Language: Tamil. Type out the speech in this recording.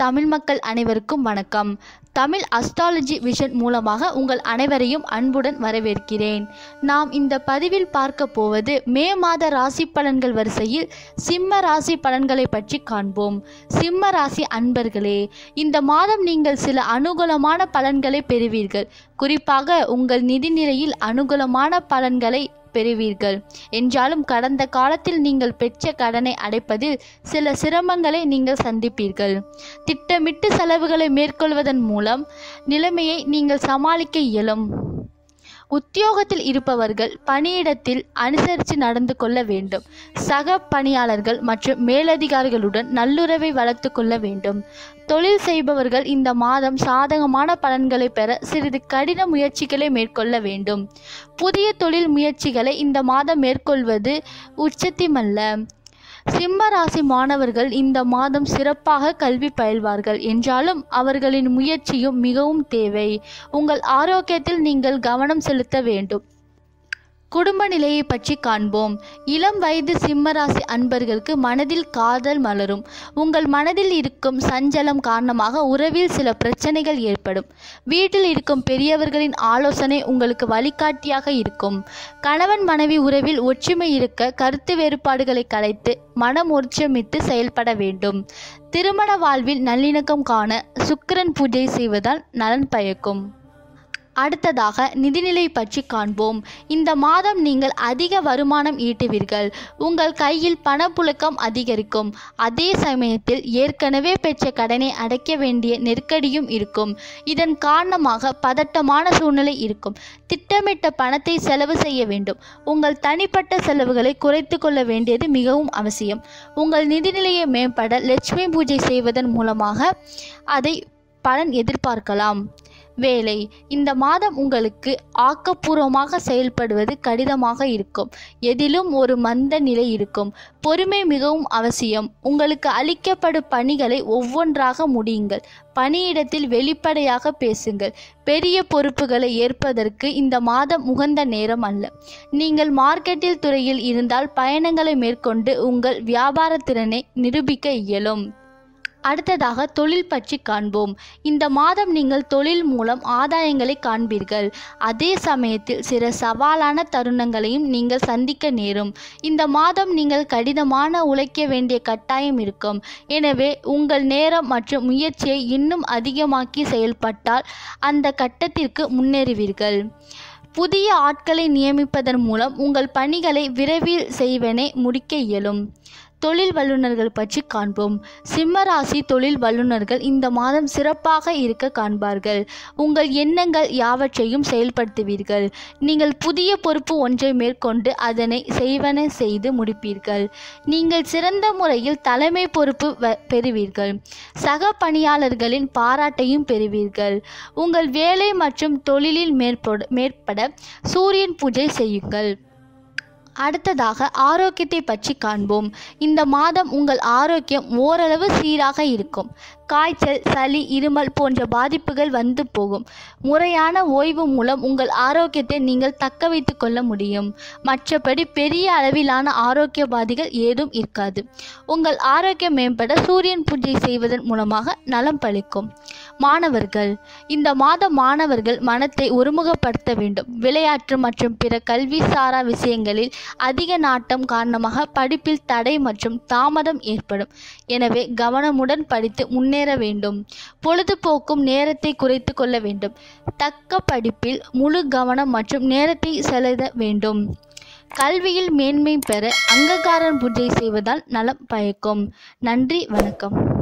தமிழ் மக்கள் அனைவருக்கும் வணக்கம் தமிழ் அஸ்ட்ராலஜி விஷன் மூலமாக உங்கள் அனைவரையும் அன்புடன் வரவேற்கிறேன் நாம் இந்த பதிவில் பார்க்க போவது மே மாத ராசி பலன்கள் வரிசையில் சிம்ம ராசி பலன்களை பற்றி காண்போம் சிம்ம ராசி அன்பர்களே இந்த மாதம் நீங்கள் சில அனுகூலமான பலன்களை பெறுவீர்கள் குறிப்பாக உங்கள் நிதி நிலையில் அனுகூலமான பலன்களை பெறுவீர்கள் என்றாலும் கடந்த காலத்தில் நீங்கள் பெற்ற கடனை அடைப்பதில் சில சிரமங்களை நீங்கள் சந்திப்பீர்கள் திட்டமிட்டு செலவுகளை மேற்கொள்வதன் மூலம் நிலைமையை நீங்கள் சமாளிக்க இயலும் உத்தியோகத்தில் இருப்பவர்கள் பணியிடத்தில் அனுசரித்து நடந்து கொள்ள வேண்டும் சக பணியாளர்கள் மற்றும் மேலதிகாரிகளுடன் நல்லுறவை வளர்த்து கொள்ள வேண்டும் தொழில் செய்பவர்கள் இந்த மாதம் சாதகமான பலன்களை பெற சிறிது கடின முயற்சிகளை மேற்கொள்ள வேண்டும் புதிய தொழில் முயற்சிகளை இந்த மாதம் மேற்கொள்வது உச்சத்திமல்ல சிம்ம ராசி மாணவர்கள் இந்த மாதம் சிறப்பாக கல்வி பயில்வார்கள் என்றாலும் அவர்களின் முயற்சியும் மிகவும் தேவை உங்கள் ஆரோக்கியத்தில் நீங்கள் கவனம் செலுத்த வேண்டும் குடும்ப நிலையை பற்றி காண்போம் இளம் வயது சிம்மராசி அன்பர்களுக்கு மனதில் காதல் மலரும் உங்கள் மனதில் இருக்கும் சஞ்சலம் காரணமாக உறவில் சில பிரச்சனைகள் ஏற்படும் வீட்டில் இருக்கும் பெரியவர்களின் ஆலோசனை உங்களுக்கு வழிகாட்டியாக இருக்கும் கணவன் மனைவி உறவில் ஒற்றுமை இருக்க கருத்து வேறுபாடுகளை கலைத்து மனம் ஒற்றுமித்து செயல்பட வேண்டும் திருமண வாழ்வில் நல்லிணக்கம் காண சுக்கிரன் பூஜை செய்வதால் நலன் பயக்கும் அடுத்ததாக நிதிநிலை பற்றி காண்போம் இந்த மாதம் நீங்கள் அதிக வருமானம் ஈட்டுவீர்கள் உங்கள் கையில் பணப்புழக்கம் அதிகரிக்கும் அதே சமயத்தில் ஏற்கனவே பெற்ற கடனை அடைக்க வேண்டிய நெருக்கடியும் இருக்கும் இதன் காரணமாக பதட்டமான சூழ்நிலை இருக்கும் திட்டமிட்ட பணத்தை செலவு செய்ய வேண்டும் உங்கள் தனிப்பட்ட செலவுகளை குறைத்து கொள்ள வேண்டியது மிகவும் அவசியம் உங்கள் நிதிநிலையை மேம்பட லட்சுமி பூஜை செய்வதன் மூலமாக அதை பலன் எதிர்பார்க்கலாம் வேலை இந்த மாதம் உங்களுக்கு ஆக்கப்பூர்வமாக செயல்படுவது கடினமாக இருக்கும் எதிலும் ஒரு மந்த நிலை இருக்கும் பொறுமை மிகவும் அவசியம் உங்களுக்கு அளிக்கப்படும் பணிகளை ஒவ்வொன்றாக முடியுங்கள் பணியிடத்தில் வெளிப்படையாக பேசுங்கள் பெரிய பொறுப்புகளை ஏற்பதற்கு இந்த மாதம் உகந்த நேரம் அல்ல நீங்கள் மார்க்கெட்டில் துறையில் இருந்தால் பயணங்களை மேற்கொண்டு உங்கள் வியாபார திறனை நிரூபிக்க இயலும் அடுத்ததாக தொழில் பற்றி காண்போம் இந்த மாதம் நீங்கள் தொழில் மூலம் ஆதாயங்களை காண்பீர்கள் அதே சமயத்தில் சில சவாலான தருணங்களையும் நீங்கள் சந்திக்க நேரும் இந்த மாதம் நீங்கள் கடினமான உழைக்க வேண்டிய கட்டாயம் இருக்கும் எனவே உங்கள் நேரம் மற்றும் முயற்சியை இன்னும் அதிகமாக்கி செயல்பட்டால் அந்த கட்டத்திற்கு முன்னேறுவீர்கள் புதிய ஆட்களை நியமிப்பதன் மூலம் உங்கள் பணிகளை விரைவில் செய்வனே முடிக்க இயலும் தொழில் வல்லுநர்கள் பற்றி காண்போம் சிம்மராசி தொழில் வல்லுநர்கள் இந்த மாதம் சிறப்பாக இருக்க காண்பார்கள் உங்கள் எண்ணங்கள் யாவற்றையும் செயல்படுத்துவீர்கள் நீங்கள் புதிய பொறுப்பு ஒன்றை மேற்கொண்டு அதனை செய்வன செய்து முடிப்பீர்கள் நீங்கள் சிறந்த முறையில் தலைமை பொறுப்பு வ- பெறுவீர்கள் சக பணியாளர்களின் பாராட்டையும் பெறுவீர்கள் உங்கள் வேலை மற்றும் தொழிலில் மேற்பட மேற்பட சூரியன் பூஜை செய்யுங்கள் அடுத்ததாக ஆரோக்கியத்தை பற்றி காண்போம் இந்த மாதம் உங்கள் ஆரோக்கியம் ஓரளவு சீராக இருக்கும் காய்ச்சல் சளி இருமல் போன்ற பாதிப்புகள் வந்து போகும் முறையான ஓய்வு மூலம் உங்கள் ஆரோக்கியத்தை நீங்கள் தக்க வைத்து கொள்ள முடியும் மற்றபடி பெரிய அளவிலான ஆரோக்கிய பாதிகள் ஏதும் இருக்காது உங்கள் ஆரோக்கியம் மேம்பட சூரியன் பூஜை செய்வதன் மூலமாக நலம் பளிக்கும் மாணவர்கள் இந்த மாதம் மாணவர்கள் மனத்தை ஒருமுகப்படுத்த வேண்டும் விளையாட்டு மற்றும் பிற கல்வி சாரா விஷயங்களில் அதிக நாட்டம் காரணமாக படிப்பில் தடை மற்றும் தாமதம் ஏற்படும் எனவே கவனமுடன் படித்து முன்னேற வேண்டும் பொழுதுபோக்கும் நேரத்தை குறைத்து கொள்ள வேண்டும் தக்க படிப்பில் முழு கவனம் மற்றும் நேரத்தை செலுத்த வேண்டும் கல்வியில் மேன்மை பெற அங்ககாரன் பூஜை செய்வதால் நலம் பயக்கும் நன்றி வணக்கம்